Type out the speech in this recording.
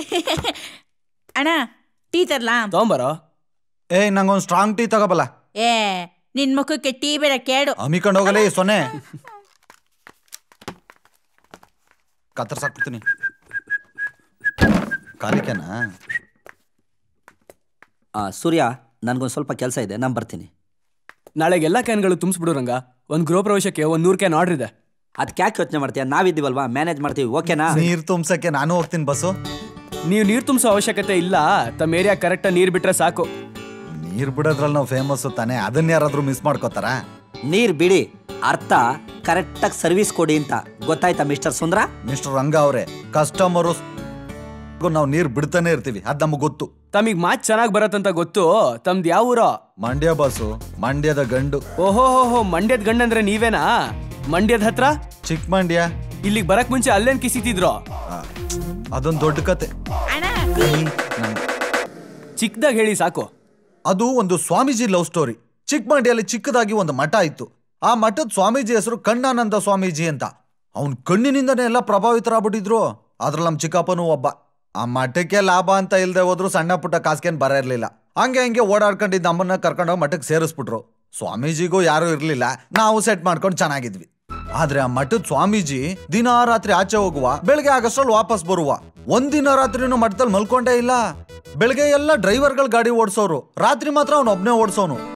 ಅಣ್ಣ ಟೀ ತರ್ಲಾ ತಗೊಂಬರೋ ಏಯ್ ನಂಗೊಂದು ಸ್ಟ್ರಾಂಗ್ ಟೀ ತಗೋಬಲ್ಲ ಏ ನಿನ್ ಮುಖಕ್ಕೆ ಟೀ ಬೇರೆ ಕೇಡು ಅಮಿಕೊಂಡು ಹೋಗಲೇ ಸೊನ್ನೆ ಕತ್ತರ್ಸಾಕ್ಬಿಡ್ತೀನಿ ಕಾಲಿಕೆನಾ ಆ, ಸೂರ್ಯ ನನಗೊಂದು ಸ್ವಲ್ಪ ಕೆಲಸ ಇದೆ ನಾನು ಬರ್ತೀನಿ ನಾಳೆಗೆ ಎಲ್ಲ ಕ್ಯಾನ್ಗಳು ತುಂಬಿಸ್ಬಿಡು ರಂಗ ಒಂದು ಗೃಹ ಪ್ರವೇಶಕ್ಕೆ ಒಂದು ನೂರು ಕ್ಯಾನ್ ಆರ್ಡರ್ ಇದೆ ಅದಕ್ಕೆ ಯಾಕೆ ಯೋಚನೆ ಮಾಡ್ತೀಯ ನಾವಿದ್ದೀವಲ್ವಾ ಮ್ಯಾನೇಜ್ ಮಾಡ್ತೀವಿ ಓಕೆನಾ ನೀರ್ ತುಂಬಸಕ್ಕೆ ನಾನು ಹೋಗ್ತೀನಿ ಬಸ್ಸು ನೀವು ನೀರು ತುಂಬಿಸೋ ಅವಶ್ಯಕತೆ ಇಲ್ಲ ತಮ್ಮ ಏರಿಯಾ ಕರೆಕ್ಟಾಗಿ ನೀರು ಬಿಟ್ರೆ ಸಾಕು ನೀರ್ ಬಿಡೋದ್ರಲ್ಲಿ ನಾವು ಫೇಮಸ್ ತಾನೆ ಅದನ್ನ ಯಾರಾದ್ರೂ ಮಿಸ್ ಮಾಡ್ಕೋತಾರ ನೀರು ಬಿಡಿ ಅರ್ಥ ಕರೆಕ್ಟಾಗಿ ಸರ್ವಿಸ್ ಕೊಡಿ ಅಂತ ಗೊತ್ತಾಯ್ತಾ ಮಿಸ್ಟರ್ ಸುಂದ್ರ ಮಿಸ್ಟರ್ ರಂಗ ಅವರೇ ಕಸ್ಟಮರು ನಾವು ನೀರ್ ಬಿಡ್ತಾನೆ ಇರ್ತೀವಿ ಅದ್ ನಮಗ್ ಗೊತ್ತು ತಮಗೆ ಮಾತು ಚೆನ್ನಾಗಿ ಬರತ್ತಂತ ಗೊತ್ತು ತಮ್ದು ಯಾವ ಊರೋ ಮಂಡ್ಯ ಬಸ್ಸು ಮಂಡ್ಯದ ಗಂಡು ಓಹೋ ಹೋ ಹೋ ಮಂಡ್ಯದ ಗಂಡಂದ್ರೆ ನೀವೇನಾ ಮಂಡ್ಯದ ಹತ್ರ ಚಿಕ್ಕ ಮಂಡ್ಯ ಇಲ್ಲಿಗೆ ಬರಕ್ ಮುಂಚೆ ಅಲ್ಲೇನ್ ಕಿಸಿತಿದ್ರು ಆ, ಅದೊಂದ್ ದೊಡ್ಡ ಕತೆ ಅಣ್ಣ ಟೀ ಚಿಕ್ಕದಾಗ ಹೇಳಿ ಸಾಕು ಅದು ಒಂದು ಸ್ವಾಮೀಜಿ ಲವ್ ಸ್ಟೋರಿ ಚಿಕ್ಕಮಂಡಿಯಲ್ಲಿ ಚಿಕ್ಕದಾಗಿ ಒಂದು ಮಠ ಇತ್ತು ಆ ಮಠದ ಸ್ವಾಮೀಜಿ ಹೆಸರು ಕಣ್ಣಾನಂದ ಸ್ವಾಮೀಜಿ ಅಂತ ಅವನ್ ಕಣ್ಣಿನಿಂದನೇ ಎಲ್ಲ ಪ್ರಭಾವಿತರಾಗ್ಬಿಟ್ಟಿದ್ರು ಅದ್ರಲ್ಲಿ ನಮ್ ಚಿಕ್ಕಪ್ಪನೂ ಒಬ್ಬ ಆ ಮಠಕ್ಕೆ ಲಾಭ ಅಂತ ಇಲ್ದೆ ಹೋದ್ರು ಸಣ್ಣ ಪುಟ್ಟ ಕಾಸ್ಕೇನ್ ಬರ ಇರ್ಲಿಲ್ಲ ಹಂಗೆ ಹಂಗೆ ಓಡಾಡ್ಕೊಂಡಿದ್ದ ನಮ್ಮನ್ನ ಕರ್ಕೊಂಡೋಗಿ ಮಠಕ್ಕೆ ಸೇರಿಸ್ಬಿಟ್ರು ಸ್ವಾಮೀಜಿಗೂ ಯಾರು ಇರ್ಲಿಲ್ಲ ನಾವು ಸೆಟ್ ಮಾಡ್ಕೊಂಡು ಚೆನ್ನಾಗಿದ್ವಿ ಆದ್ರೆ ಆ ಮಠದ ಸ್ವಾಮೀಜಿ ದಿನ ರಾತ್ರಿ ಆಚೆ ಹೋಗುವ ಬೆಳಗ್ಗೆ ಆಗಷ್ಟರಲ್ಲಿ ವಾಪಸ್ ಬರುವ ಒಂದಿನ ರಾತ್ರಿನೂ ಮಠದಲ್ಲಿ ಮಲ್ಕೊಂಡೇ ಇಲ್ಲ ಬೆಳಗ್ಗೆ ಎಲ್ಲ ಡ್ರೈವರ್ಗಳು ಗಾಡಿ ಓಡಿಸೋರು ರಾತ್ರಿ ಮಾತ್ರ ಅವ್ನು ಒಬ್ನೇ ಓಡಿಸೋನು